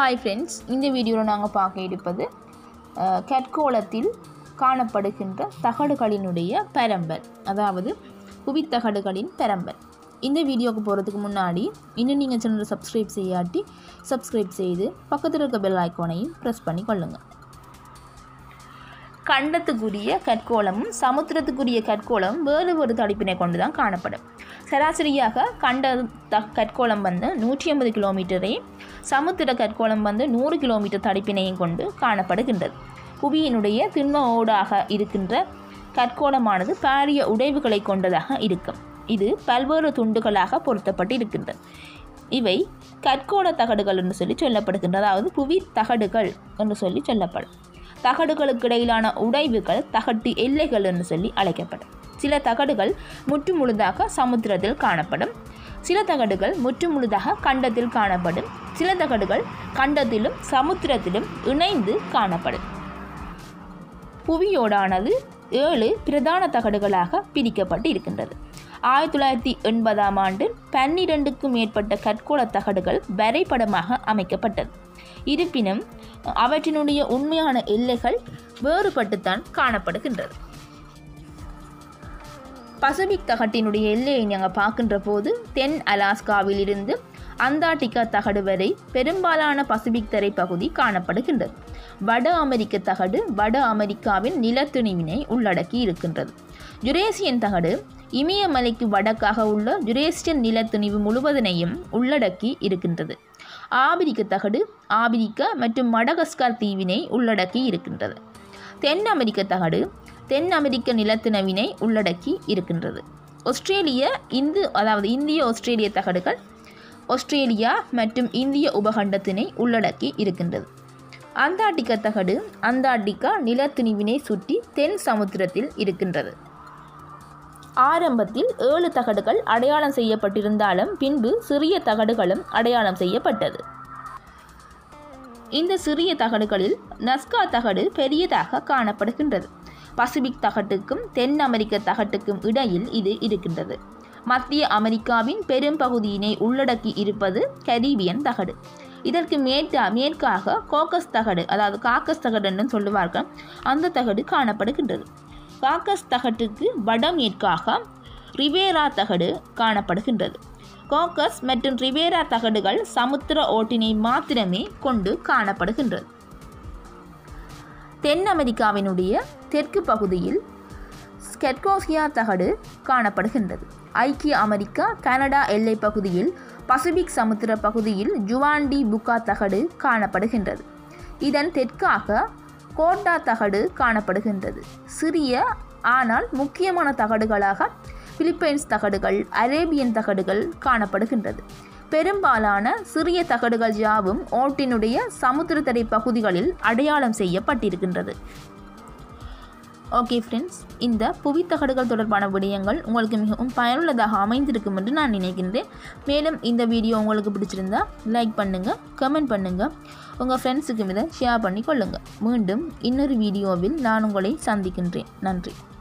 hi friends இந்த வீடியோவில் நாங்கள் பார்க்க இருப்பது அஹ், கற்கோளத்தில் காணப்படுகின்ற தகடுகளினுடைய பரம்பல் அதாவது புவித்தகடுகளின் பரம்பல் இந்த வீடியோவுக்கு போகிறதுக்கு முன்னாடி இன்னும் நீங்கள் சேனலை சப்ஸ்கிரைப் செய்யாட்டி சப்ஸ்கிரைப் செய்து பக்கத்தில் இருக்க பெல் ஐக்கானையும் ப்ரெஸ் பண்ணி கொள்ளுங்கள் கண்டத்துக்குரிய கற்கோளமும் சமுத்திரத்துக்குரிய கற்கோளமும் வேறு ஒரு தடிப்பினை கொண்டு தான் காணப்படும் சராசரியாக கண்ட த கற்கோளம் வந்து நூற்றி ஐம்பது கிலோமீட்டரை சமுத்திர கற்கோளம் வந்து நூறு கிலோமீட்டர் தடிப்பினையும் கொண்டு காணப்படுகின்றது புவியினுடைய திண்ம ஓடாக இருக்கின்ற கற்கோளமானது பாரிய உடைவுகளை கொண்டதாக இருக்கும் இது பல்வேறு துண்டுகளாக பொருத்தப்பட்டு இருக்கின்றது இவை கற்கோள தகடுகள் என்று சொல்லி சொல்லப்படுகின்றது அதாவது புவி தகடுகள் என்று சொல்லி சொல்லப்படும் தகடுகளுக்கு இடையிலான உடைவுகள் தகட்டு எல்லைகள் என்று சொல்லி அழைக்கப்படும் சில தகடுகள் முற்று முழுதாக சமுத்திரத்தில் காணப்படும் சில தகடுகள் முற்று முழுதாக கண்டத்தில் காணப்படும் சில தகடுகள் கண்டத்திலும் சமுத்திரத்திலும் இணைந்து காணப்படும் புவியோடானது ஏழு பிரதான தகடுகளாக பிரிக்கப்பட்டு இருக்கின்றது ஆயிரத்தி தொள்ளாயிரத்தி எண்பதாம் ஆண்டு பன்னிரண்டுக்கும் மேற்பட்ட கற்கோள தகடுகள் வரைபடமாக அமைக்கப்பட்டது இருப்பினும் அவற்றினுடைய உண்மையான எல்லைகள் வேறுபட்டுத்தான் காணப்படுகின்றது பசிபிக் தகட்டினுடைய எல்லையை நாங்கள் பார்க்கின்ற போது தென் அலாஸ்காவில் இருந்து அந்தார்டிகா தகடு வரை பெரும்பாலான பசிபிக் தரைப்பகுதி காணப்படுகின்றது வட அமெரிக்க தகடு வட அமெரிக்காவின் நிலத்துணிவினை உள்ளடக்கி இருக்கின்றது யுரேசியன் தகடு இமயமலைக்கு வடக்காக உள்ள யுரேசியன் நிலத்துணிவு முழுவதனையும் உள்ளடக்கி இருக்கின்றது ஆபிரிக்க தகடு ஆபிரிக்கா மற்றும் மடகஸ்கார் தீவினை உள்ளடக்கி இருக்கின்றது தென் அமெரிக்க தகடு தென் அமெரிக்க நிலத்தினவினை உள்ளடக்கி இருக்கின்றது ஆஸ்திரேலிய இந்து அதாவது இந்திய ஆஸ்திரேலிய தகடுகள் ஆஸ்திரேலியா மற்றும் இந்திய உபகண்டத்தினை உள்ளடக்கி இருக்கின்றது அந்தார்டிகா தகடு அந்தார்டிகா நிலத்திணிவினை சுற்றி தென் சமுத்திரத்தில் இருக்கின்றது ஆரம்பத்தில் ஏழு தகடுகள் அடையாளம் செய்யப்பட்டிருந்தாலும் பின்பு சிறிய தகடுகளும் அடையாளம் செய்யப்பட்டது இந்த சிறிய தகடுகளில் நஸ்கா தகடு பெரியதாக காணப்படுகின்றது பசிபிக் தகட்டுக்கும் தென் அமெரிக்க தகட்டுக்கும் இடையில் இது இருக்கின்றது மத்திய அமெரிக்காவின் பெரும் பகுதியினை உள்ளடக்கி இருப்பது கரீபியன் தகடு இதற்கு மேற்கா மேற்காக கோக்கஸ் தகடு அதாவது காக்கஸ் தகடு என்று சொல்லுவார்கள் அந்த தகடு காணப்படுகின்றது காக்கஸ் தகட்டுக்கு வடமேற்காக ரிவேரா தகடு காணப்படுகின்றது கோக்கஸ் மற்றும் ரிவேரா தகடுகள் சமுத்திர ஓட்டினை மாத்திரமே கொண்டு காணப்படுகின்றது தென் அமெரிக்காவினுடைய தெற்கு பகுதியில் ஸ்கெட்கோசியா தகடு காணப்படுகின்றது ஐக்கிய அமெரிக்கா கனடா எல்லைப் பகுதியில் பசிபிக் சமுத்திர பகுதியில் ஜுவாண்டி புக்கா தகடு காணப்படுகின்றது இதன் தெற்காக கோட்டா தகடு காணப்படுகின்றது சிறிய ஆனால் முக்கியமான தகடுகளாக பிலிப்பைன்ஸ் தகடுகள் அரேபியன் தகடுகள் காணப்படுகின்றது பெரும்பாலான சிறிய தகடுகள் யாவும் ஓட்டினுடைய சமுத்திரத்தடை பகுதிகளில் அடையாளம் செய்யப்பட்டிருக்கின்றது ஓகே ஃப்ரெண்ட்ஸ் இந்த புவித்தகடுகள் தொடர்பான விடயங்கள் உங்களுக்கு மிகவும் பயனுள்ளதாக அமைந்திருக்கும் என்று நான் நினைக்கின்றேன் மேலும் இந்த வீடியோ உங்களுக்கு பிடிச்சிருந்தா லைக் பண்ணுங்கள் கமெண்ட் பண்ணுங்கள் உங்கள் ஃப்ரெண்ட்ஸுக்கும் இதை ஷேர் பண்ணி கொள்ளுங்கள் மீண்டும் இன்னொரு வீடியோவில் நான் உங்களை சந்திக்கின்றேன் நன்றி